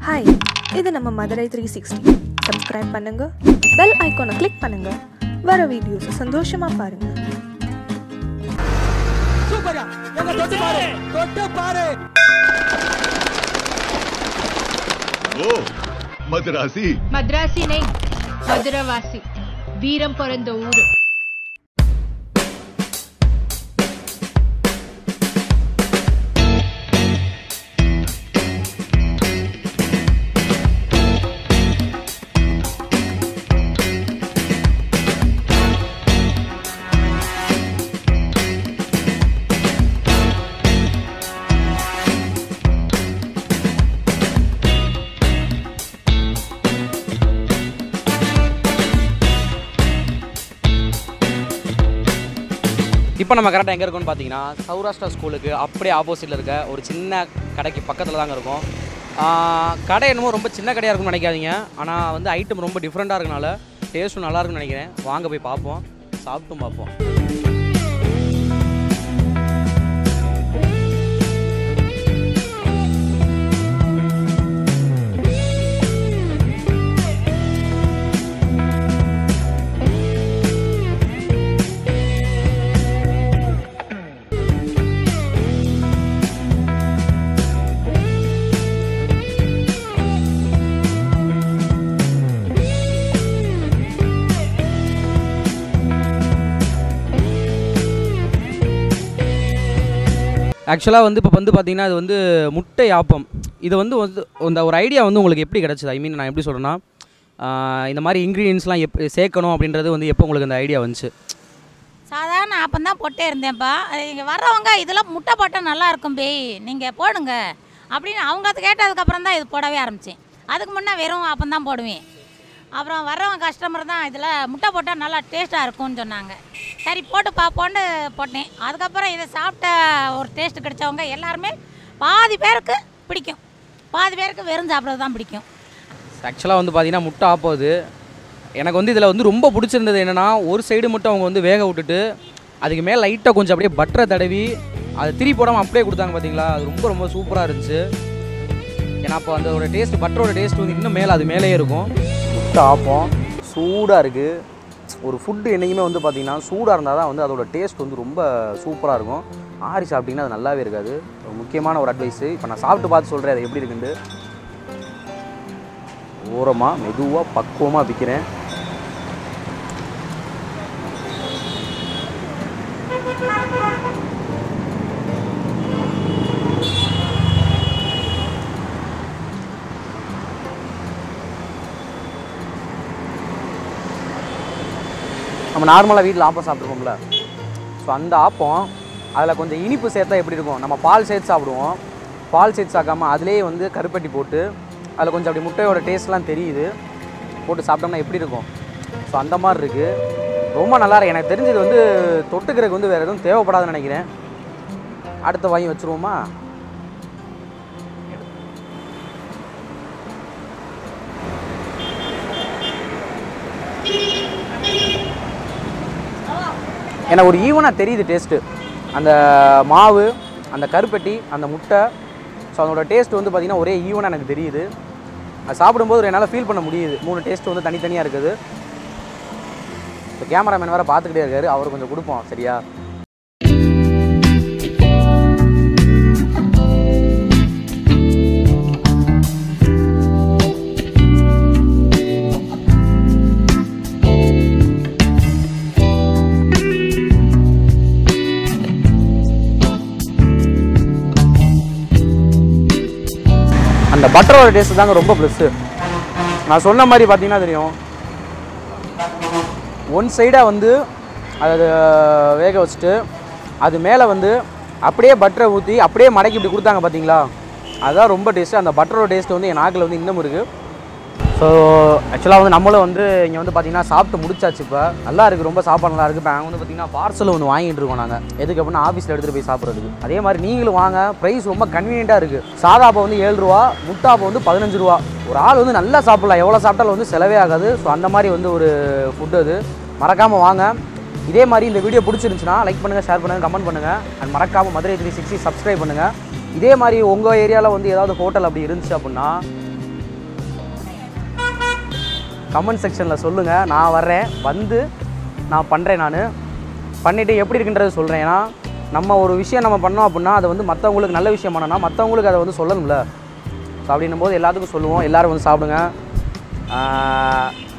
hi இது நம்ம Madurai three sixty subscribe பண்ணுங்க பெல் ஐக்கானை கிளிக் பண்ணுங்க வர வீடியோஸை சந்தோஷமா பாருங்க சூப்பர்யா எங்க தொட்டு பாரு தொட்டு பாரு ஓ மதராசி మద్రాసి నై మధురవాసి వీరం పొరంద ఊరు இப்போ நம்ம கரெக்டாக எங்கே இருக்கோம்னு பார்த்தீங்கன்னா சௌராஷ்டிரா ஸ்கூலுக்கு அப்படியே ஆப்போசிட்டில் இருக்க ஒரு சின்ன கடைக்கு பக்கத்தில் தாங்க இருக்கும் ஆஹ் கடை என்னமோ ரொம்ப சின்ன கடையாக இருக்கும்னு நினைக்காதீங்க ஆனால் வந்து ஐட்டம் ரொம்ப டிஃப்ரெண்ட்டாக இருக்கனால டேஸ்ட்டும் நல்லா இருக்கும்னு நினைக்கிறேன் வாங்க போய் பார்ப்போம் சாப்பிட்டும் பார்ப்போம் ஆக்சுவலாக வந்து இப்போ வந்து பார்த்தீங்கன்னா இது வந்து முட்டை ஆப்பம் இது வந்து வந்து இந்த ஒரு ஐடியா வந்து உங்களுக்கு எப்படி கிடச்சிது ஐ மீன் நான் எப்படி சொல்கிறேன்னா இந்த மாதிரி இன்க்ரீடியன்ஸ்லாம் எப் சேர்க்கணும் அப்படின்றது வந்து எப்போ உங்களுக்கு இந்த ஐடியா வந்துச்சு சாதாரண ஆப்பம் தான் போட்டே இருந்தேன்ப்பா இங்கே வர்றவங்க இதெல்லாம் முட்டை போட்டால் நல்லா இருக்கும் பேய் நீங்கள் போடுங்க அப்படின்னு அவங்க அது கேட்டதுக்கப்புறம் தான் இது போடவே ஆரம்பித்தேன் அதுக்கு முன்னே வெறும் ஆப்பம் தான் போடுவேன் அப்புறம் வர்றவங்க கஸ்டமர் தான் இதில் முட்டை போட்டால் நல்லா டேஸ்ட்டாக இருக்கும்னு சொன்னாங்க சரி போட்டு பார்ப்போன்னு போட்டேன் அதுக்கப்புறம் இதை சாப்பிட்ட ஒரு டேஸ்ட் கிடைச்சவங்க எல்லாருமே பாதி பேருக்கு பிடிக்கும் பாதி பேருக்கு வெறும் சாப்பிட்றது தான் பிடிக்கும் ஆக்சுவலாக வந்து பார்த்தீங்கன்னா முட்டை ஆப்பம் இது எனக்கு வந்து இதில் வந்து ரொம்ப பிடிச்சிருந்தது என்னென்னா ஒரு சைடு மட்டும் அவங்க வந்து வேக விட்டுட்டு அதுக்கு மேலே லைட்டாக கொஞ்சம் அப்படியே பட்டரை தடவி அதை திரி போடாமல் அப்படியே கொடுத்தாங்க பார்த்தீங்களா அது ரொம்ப ரொம்ப சூப்பராக இருந்துச்சு ஏன்னா அப்போ அதோட டேஸ்ட் பட்டரோட டேஸ்ட் வந்து இன்னும் மேலே அது மேலேயே இருக்கும் முட்டை ஆப்பம் சூடாக இருக்குது ஒரு ஃபுட்டு என்றைக்குமே வந்து பார்த்திங்கன்னா சூடாக இருந்தால் தான் வந்து அதோட டேஸ்ட் வந்து ரொம்ப சூப்பராக இருக்கும் ஆறி சாப்பிட்டிங்கன்னா அது நல்லாவே இருக்காது ஒரு முக்கியமான ஒரு அட்வைஸு இப்போ நான் சாப்பிட்டு பார்த்து சொல்கிறேன் அது எப்படி இருக்குன்ட்டு ஓரமாக மெதுவாக பக்குவமாக விற்கிறேன் நம்ம நார்மலாக வீட்டில் ஆப்பம் சாப்பிட்ருக்கோம்ல ஸோ அந்த ஆப்பம் அதில் கொஞ்சம் இனிப்பு சேர்த்தா எப்படி இருக்கும் நம்ம பால் சேர்த்து சாப்பிடுவோம் பால் சேர்த்து சாக்காம அதுலேயே வந்து கருப்பட்டி போட்டு அதில் கொஞ்சம் அப்படி முட்டையோட டேஸ்ட்லாம் தெரியுது போட்டு சாப்பிட்டோம்னா எப்படி இருக்கும் ஸோ அந்த மாதிரி இருக்குது ரொம்ப நல்லா இருக்கு எனக்கு தெரிஞ்சது வந்து தொட்டுக்கிறதுக்கு வந்து வேறு எதுவும் தேவைப்படாதுன்னு நினைக்கிறேன் அடுத்த வாங்கி வச்சுருவோமா எனக்கு ஒரு ஈவனாக தெரியுது டேஸ்ட்டு அந்த மாவு அந்த கருப்பட்டி அந்த முட்டை ஸோ அதோட டேஸ்ட் வந்து பார்த்திங்கன்னா ஒரே ஈவனாக எனக்கு தெரியுது அது சாப்பிடும்போது என்னால் ஃபீல் பண்ண முடியுது மூணு டேஸ்ட் வந்து தனித்தனியாக இருக்குது இப்போ கேமராமேன் வேறு பார்த்துக்கிட்டே இருக்காரு அவர் கொஞ்சம் கொடுப்போம் சரியா அந்த பட்டரோட டேஸ்ட் தாங்க ரொம்ப ப்ளஸ்ஸு நான் சொன்ன மாதிரி பார்த்தீங்கன்னா தெரியும் ஒன் சைடாக வந்து அதை வேக வச்சுட்டு அது மேலே வந்து அப்படியே பட்டரை ஊற்றி அப்படியே மடக்கி இப்படி கொடுத்தாங்க பார்த்தீங்களா அதுதான் ரொம்ப டேஸ்ட்டு அந்த பட்டரோட டேஸ்ட் வந்து என் நாக்கில் வந்து இன்னும் இருக்குது ஸோ ஆக்சுவலாக வந்து நம்மளும் வந்து இங்கே வந்து பார்த்தீங்கன்னா சாப்பிட்டு முடிச்சாச்சு இப்போ நல்லா இருக்குது ரொம்ப சாப்பாடு நல்லா இருக்குது இப்போ நாங்கள் வந்து பார்த்தீங்கன்னா பார்சல் ஒன்று வாங்கிட்டு இருக்கோம் நாங்கள் எதுக்கு அப்படின்னா ஆஃபீஸில் எடுத்துகிட்டு போய் சாப்பிட்றதுக்கு அதே மாதிரி நீங்களும் வாங்க ப்ரைஸ் ரொம்ப கன்வீனியண்ட்டாக இருக்குது சாதாப்போ வந்து ஏழு ரூபா முட்டாப்போ வந்து பதினஞ்சு ரூபா ஒரு ஆள் வந்து நல்லா சாப்பிடலாம் எவ்வளோ சாப்பிட்டாலும் வந்து செலவே ஆகாது ஸோ அந்த மாதிரி வந்து ஒரு ஃபுட்டு அது மறக்காமல் வாங்க இதே மாதிரி இந்த வீடியோ பிடிச்சிருந்துச்சுன்னா லைக் பண்ணுங்கள் ஷேர் பண்ணுங்கள் கமெண்ட் பண்ணுங்கள் அண்ட் மறக்காமல் மதுரை த்ரீ சிக்ஸ்டி சப்ஸ்கிரைப் பண்ணுங்கள் இதே மாதிரி உங்கள் ஏரியாவில் வந்து ஏதாவது ஹோட்டல் அப்படி இருந்துச்சு அப்படின்னா கமெண்ட் செக்ஷனில் சொல்லுங்கள் நான் வர்றேன் வந்து நான் பண்ணுறேன் நான் பண்ணிவிட்டு எப்படி இருக்குன்றதை சொல்கிறேன் ஏன்னா நம்ம ஒரு விஷயம் நம்ம பண்ணோம் அப்படின்னா அதை வந்து மற்றவங்களுக்கு நல்ல விஷயம் பண்ணோம்னா மற்றவங்களுக்கு அதை வந்து சொல்லணும்ல ஸோ அப்படின்னும் போது எல்லாத்துக்கும் சொல்லுவோம் எல்லோரும் வந்து சாப்பிடுங்க ஆஹ்